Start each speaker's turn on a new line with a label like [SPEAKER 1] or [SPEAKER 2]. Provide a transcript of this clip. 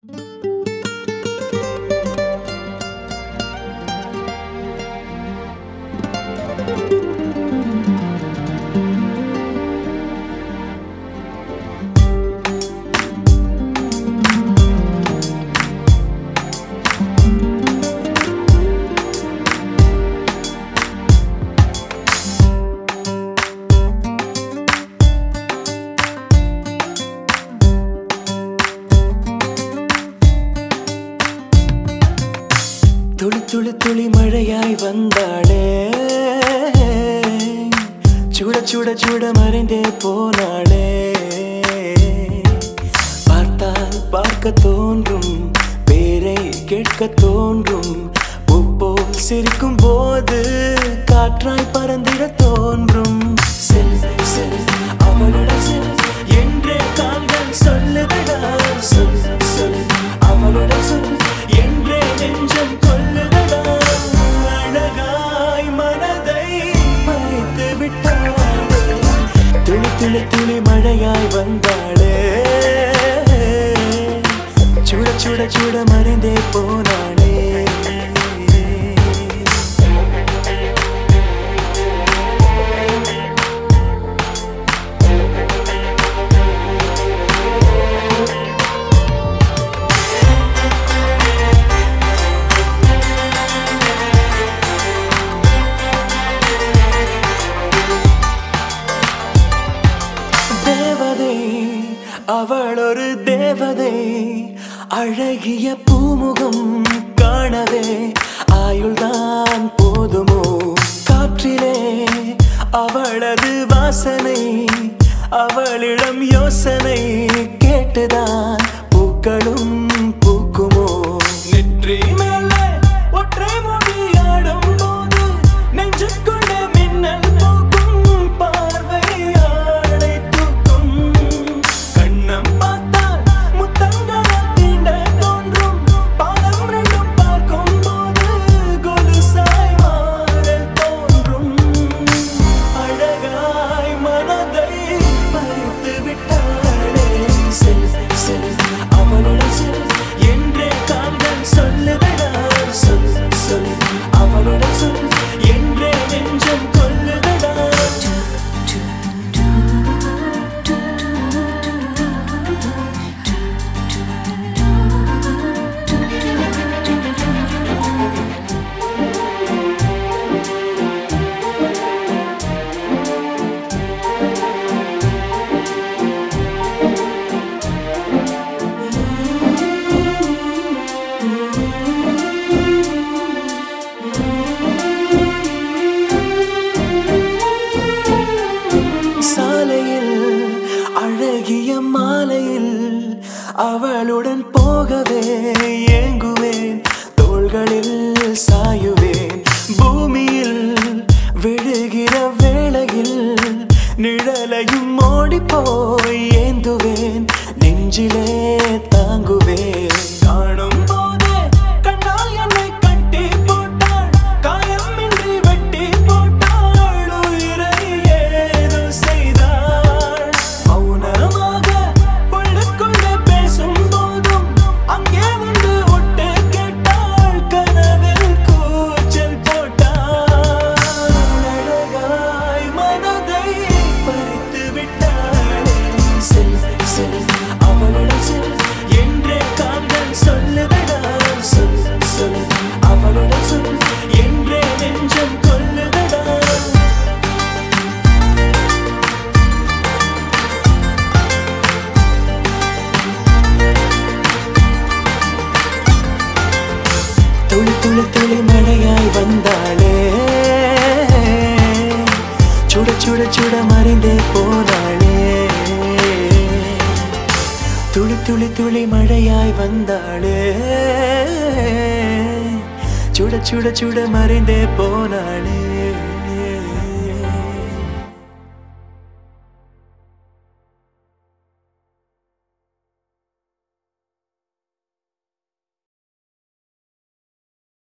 [SPEAKER 1] துளி துளி துளி மழையாய் வந்தாளே சுட சுட சுட மறைந்தே போனாளே பார்த்தால் பார்க்க தோன்றும் பேரை கேட்க தோன்றும் உப்போல் சிரிக்கும் போது காற்றாய் பறந்திட தோன்றும் செல் செல் அவளுடன் செல் என்றே கால்கள் சொல்லுதடா சொல் சொல் அவளுடன் சொல் என்றே நெஞ்சம் கொல்லுதடா அழகாய் மனதை பறித்து விட்டாளே துளி துளி துளி மழையாய் வந்தாளே சுட சுட சுட மறைந்தே போனாளே தேவதை அவள் ஒரு தேவதை அழகிய பூமுகம் காணவே ஆயுள்தான் போதுமோ காற்றிலே அவளது வாசனை அவளிடம் யோசனை கேட்டுதான் பூக்களும் பூக்குமோ நெற்றி மேலே ஒற்றை மொழியாடும் போது நெஞ்சுக்குள்ள மின்னல் போக்கும் பார்வையாளை தூக்கும் கண்ணம் பார்த்தால் முத்தங்களை தீண்ட தோன்றும் பாதம் ரெண்டும் பார்க்கும் போது கொலுசாய் மாற தோன்றும் அழகாய் மனதை பறித்து விட்டாளே செல் செல் அவளுடன் செல் என்றே கால்கள் சொல்லுதடா சொல் சொல் அவளுடன் சொல் என்றே நெஞ்சம் கொல்லுதடா சாலையில் அழகிய மாலையில் அவளுடன் போகவே ஏங்குவேன் தோள்களில் சாயுவேன் பூமியில் விழுகிற வேளையில் நிழலையும் ஓடி போய் ஏந்துவேன் நெஞ்சிலே தாங்குவேன் காணும் போதே கண்ணால் என்னை கட்டி போட்டாள் காயமின்றி வெட்டி போட்டாள் உயிரை ஏதோ செய்தாள் மௌனமாக உள்ளுக்குள்ளே பேசும் போதும் அங்கே வந்து ஒட்டு கேட்டாள் கனவில் கூச்சல் போட்டாள் அழகாய் மனதை பறித்து விட்டாளே செல் செல் அவளுடன் செல் என்றே கால்கள் சொல்லுதடா சொல் சொல் அவளுடன் சொல் என்றே நெஞ்சம் கொல்லுதடா துளி துளி துளி மழையாய் வந்தாளே சுட சுட சுட மறைந்தே போனாளே துளி துளி துளி மழையாய் வந்தாளே சுட சுட சுட மறைந்தே போனாளே